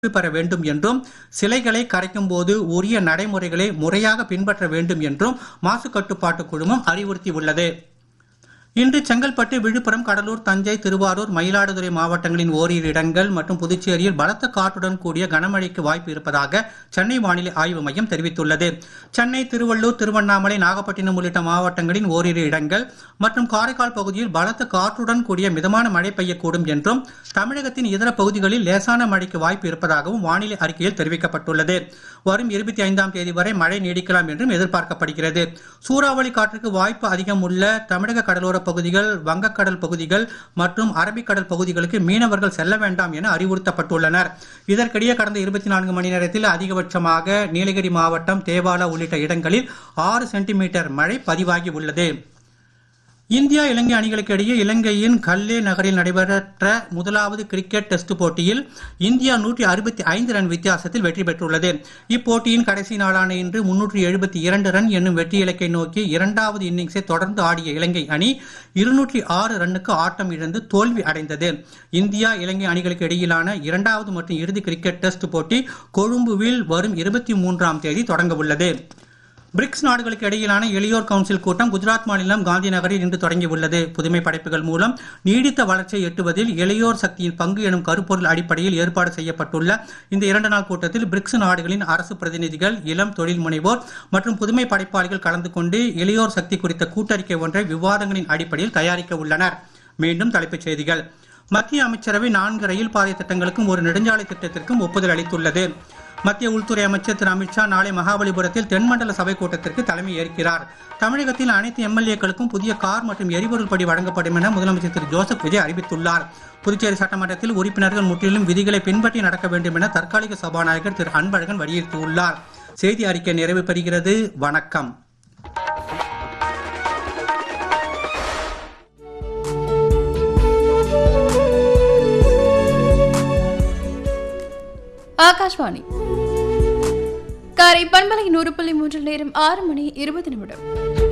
பெற வேண்டும் என்றும் சிலைகளை கரைக்கும் போது உரிய நடைமுறைகளை முறையாக பின்பற்ற வேண்டும் என்றும் மாசு கட்டுப்பாட்டு குழுமம் அறிவுறுத்தியுள்ளது இன்று செங்கல்பட்டு விழுப்புரம் கடலூர் தஞ்சை திருவாரூர் மயிலாடுதுறை மாவட்டங்களின் ஓரிரு இடங்கள் மற்றும் புதுச்சேரியில் பலத்த காற்றுடன் கூடிய கனமழைக்கு வாய்ப்பு இருப்பதாக சென்னை வானிலை ஆய்வு மையம் தெரிவித்துள்ளது சென்னை திருவள்ளூர் திருவண்ணாமலை நாகப்பட்டினம் உள்ளிட்ட மாவட்டங்களின் ஓரிரு இடங்கள் மற்றும் காரைக்கால் பகுதியில் பலத்த காற்றுடன் கூடிய மிதமான மழை பெய்யக்கூடும் என்றும் தமிழகத்தின் இதர பகுதிகளில் லேசான மழைக்கு வாய்ப்பு இருப்பதாகவும் வானிலை அறிக்கையில் தெரிவிக்கப்பட்டுள்ளது வரும் இருபத்தி ஐந்தாம் தேதி வரை மழை நீடிக்கலாம் என்றும் எதிர்பார்க்கப்படுகிறது சூறாவளி காற்றுக்கு வாய்ப்பு அதிகம் உள்ள தமிழக கடலோர பகுதிகள் வங்கக்கடல் பகுதிகள் மற்றும் அரபிக்கடல் பகுதிகளுக்கு மீனவர்கள் செல்ல வேண்டாம் என அறிவுறுத்தப்பட்டுள்ளனர் இதற்கிடையே கடந்த இருபத்தி நான்கு மணி நேரத்தில் அதிகபட்சமாக நீலகிரி மாவட்டம் தேவாலா உள்ளிட்ட இடங்களில் ஆறு சென்டிமீட்டர் மழை பதிவாகி உள்ளது இந்தியா இலங்கை அணிகளுக்கு இடையே இலங்கையின் கல்லே நகரில் நடைபெற்ற முதலாவது கிரிக்கெட் டெஸ்ட் போட்டியில் இந்தியா நூற்றி அறுபத்தி ஐந்து ரன் வித்தியாசத்தில் வெற்றி பெற்றுள்ளது இப்போட்டியின் கடைசி நாளான இன்று முன்னூற்றி எழுபத்தி இரண்டு ரன் என்னும் வெற்றி இலக்கை நோக்கி இரண்டாவது இன்னிங்ஸை தொடர்ந்து ஆடிய இலங்கை அணி இருநூற்றி ஆறு ரன்னுக்கு ஆட்டம் இழந்து தோல்வி அடைந்தது இந்தியா இலங்கை அணிகளுக்கு இடையிலான இரண்டாவது மற்றும் இறுதி கிரிக்கெட் டெஸ்ட் போட்டி கொழும்புவில் வரும் இருபத்தி மூன்றாம் தேதி தொடங்க உள்ளது பிரிக்ஸ் நாடுகளுக்கு இடையிலான இளையோர் கவுன்சில் கூட்டம் குஜராத் மாநிலம் காந்தி நகரில் இன்று தொடங்கியுள்ளது புதுமை படைப்புகள் மூலம் நீடித்த வளர்ச்சியை எட்டுவதில் இளையோர் சக்தியின் பங்கு எனும் கருப்பொருள் அடிப்படையில் ஏற்பாடு செய்யப்பட்டுள்ள இந்த இரண்டு நாள் கூட்டத்தில் பிரிக்ஸ் நாடுகளின் அரசு பிரதிநிதிகள் இளம் தொழில் முனைவோர் மற்றும் புதுமை படைப்பாளிகள் கலந்து கொண்டு இளையோர் சக்தி குறித்த கூட்டறிக்கை ஒன்றை விவாதங்களின் அடிப்படையில் தயாரிக்க உள்ளனர் மீண்டும் தலைப்புச் செய்திகள் மத்திய அமைச்சரவை நான்கு ரயில் பாதை திட்டங்களுக்கும் ஒரு நெடுஞ்சாலை திட்டத்திற்கும் ஒப்புதல் அளித்துள்ளது மத்திய உள்துறை அமைச்சர் திரு அமித்ஷா நாளை மகாபலிபுரத்தில் தென்மண்டல சபை கூட்டத்திற்கு தலைமை ஏற்கிறார் தமிழகத்தில் அனைத்து எம்எல்ஏக்களுக்கும் புதிய கார் மற்றும் எரிபொருள் படி வழங்கப்படும் என முதலமைச்சர் திரு ஜோசப் விஜய் அறிவித்துள்ளார் புதுச்சேரி சட்டமன்றத்தில் உறுப்பினர்கள் முற்றிலும் விதிகளை பின்பற்றி நடக்க வேண்டும் என தற்காலிக சபாநாயகர் திரு அன்பழகன் வலியுறுத்தியுள்ளார் செய்தி அறிக்கை நிறைவு பெறுகிறது வணக்கம் ஆகாஷ்வாணி காரை பண்பலை நூறு புள்ளி மூன்றில் நேரம் ஆறு மணி இருபது நிமிடம்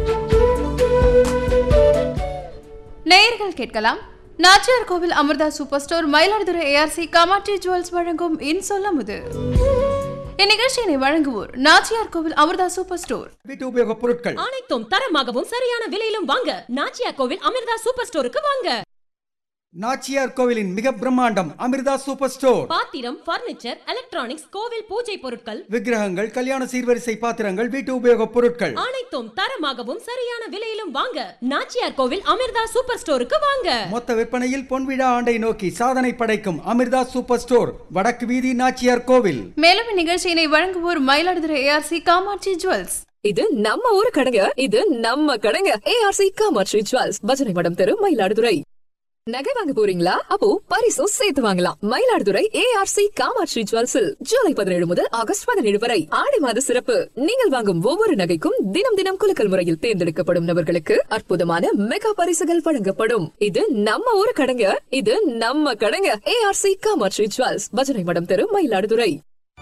நேயர்கள் கேட்கலாம் Nachiyar Kovil Amirtha super store Mayiladuthurai ARC Kamatchi jewels வழங்கும் இன் சொல்ல முது இந்நிகழ்ச்சியினை வழங்குவோர் நாச்சியார் கோவில் அமிர்தா சூப்பர் ஸ்டோர் வீட்டு உபயோகப் பொருட்கள் அனைத்தும் தரமாகவும் சரியான விலையிலும் வாங்க நாச்சியா கோவில் அமிர்தா சூப்பர் ஸ்டோருக்கு வாங்க நாச்சியார் கோவிலின் மிக பிரம்மாண்டம் அமிர்தா சூப்பர் ஸ்டோர் பாத்திரம் பர்னிச்சர் எலக்ட்ரானிக்ஸ் கோவில் பூஜை பொருட்கள் விக்கிரகங்கள் கல்யாண சீர்வரிசை பாத்திரங்கள் வீட்டு உபயோகப் பொருட்கள் அனைத்தும் தரமாகவும் சரியான விலையிலும் வாங்க நாச்சியார் கோவில் அமிர்தா சூப்பர் ஸ்டோருக்கு வாங்க மொத்த விற்பனையில் பொன்விழா ஆண்டை நோக்கி சாதனை படைக்கும் அமிர்தா சூப்பர் ஸ்டோர் வடக்கு வீதி நாச்சியார் கோவில் மேலும் இந்நிகழ்ச்சியினை வழங்குவோர் மயிலாடுதுறை ஏஆர்சி காமாட்சி ஜுவல்ஸ் இது நம்ம ஊரு கடைங்க இது நம்ம கடைங்க ஏஆர்சி காமாட்சி ஜுவல்ஸ் பஜனை மடம் தெரு மயிலாடுதுறை நகை வாங்க போறீங்களா அப்போ பரிசும் சேர்த்து வாங்கலாம் மயிலாடுதுறை ஏஆர்சி காமாட்சி ஜுவல்ஸில் ஜூலை பதினேழு முதல் ஆகஸ்ட் பதினேழு வரை ஆடி மாத சிறப்பு நீங்கள் வாங்கும் ஒவ்வொரு நகைக்கும் தினம் தினம் குலுக்கல் முறையில் தேர்ந்தெடுக்கப்படும் நபர்களுக்கு அற்புதமான மெகா பரிசுகள் வழங்கப்படும் இது நம்ம ஊரு கடைங்க இது நம்ம கடைங்க ஏஆர்சி காமாட்சி ஜுவல்ஸ் பஜனை மடம் தெரு மயிலாடுதுறை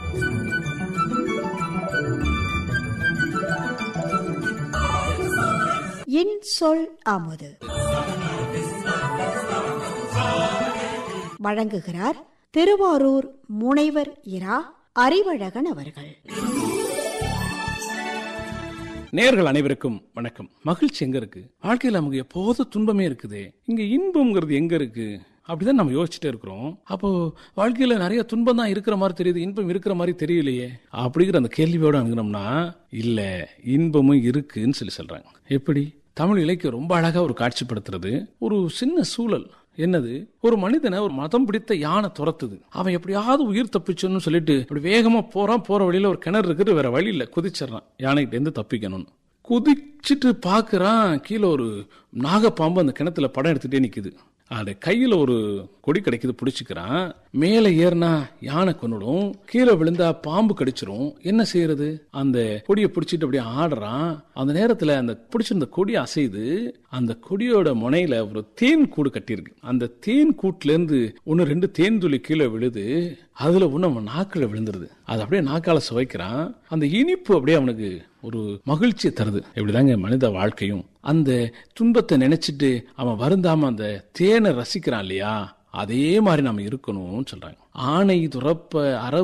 என் சொல் அமுது வழங்குகிறார் திருவாரூர் முனைவர் இரா அறிவழகன் அவர்கள் நேர்கள் அனைவருக்கும் வணக்கம் மகிழ்ச்சி எங்க இருக்கு வாழ்க்கையில நமக்கு எப்போதும் துன்பமே இருக்குது இங்க இன்பம்ங்கிறது எங்க இருக்கு அப்படிதான் நம்ம யோசிச்சுட்டே இருக்கிறோம் அப்போ வாழ்க்கையில நிறைய துன்பம் தான் இருக்கிற மாதிரி தெரியுது இன்பம் இருக்கிற மாதிரி தெரியலையே அப்படிங்கிற அந்த கேள்வியோட அணுகுனோம்னா இல்ல இன்பமும் இருக்குன்னு சொல்லி சொல்றாங்க எப்படி தமிழ் இலக்கியம் ரொம்ப அழகா ஒரு காட்சிப்படுத்துறது ஒரு சின்ன சூழல் என்னது ஒரு மனிதனை ஒரு மதம் பிடித்த யானை துரத்துது அவன் எப்படியாவது உயிர் தப்பிச்சோன்னு சொல்லிட்டு அப்படி வேகமா போறான் போற வழியில ஒரு கிணறு இருக்குது வேற வழி இல்ல குதிச்சிடறான் யானைகிட்ட இருந்து தப்பிக்கணும்னு குதிச்சிட்டு பாக்குறான் கீழே ஒரு நாகப்பாம்பு அந்த கிணத்துல படம் எடுத்துட்டே நிக்குது அது கையில ஒரு கொடி கிடைக்குது பிடிச்சிக்கிறான் மேலே ஏறினா யானை கொன்னுடும் கீழே விழுந்தா பாம்பு கடிச்சிரும் என்ன செய்யறது அந்த கொடியை பிடிச்சிட்டு அப்படியே ஆடுறான் அந்த நேரத்துல அந்த பிடிச்சிருந்த கொடி அசையுது அந்த கொடியோட முனையில ஒரு தேன் கூடு கட்டியிருக்கு அந்த தேன் கூட்டுல இருந்து ஒன்னு ரெண்டு தேன் துளி கீழே விழுது அதுல ஒண்ணு அவன் நாக்குல விழுந்துருது அது அப்படியே நாக்கால சுவைக்கிறான் அந்த இனிப்பு அப்படியே அவனுக்கு ஒரு மகிழ்ச்சியை தருது இப்படிதாங்க மனித வாழ்க்கையும் அந்த துன்பத்தை நினைச்சிட்டு அவன் வருந்தாம அந்த தேனை ரசிக்கிறான் இல்லையா அதே மாதிரி நம்ம இருக்கணும்னு சொல்றாங்க ஆணை துறப்ப அற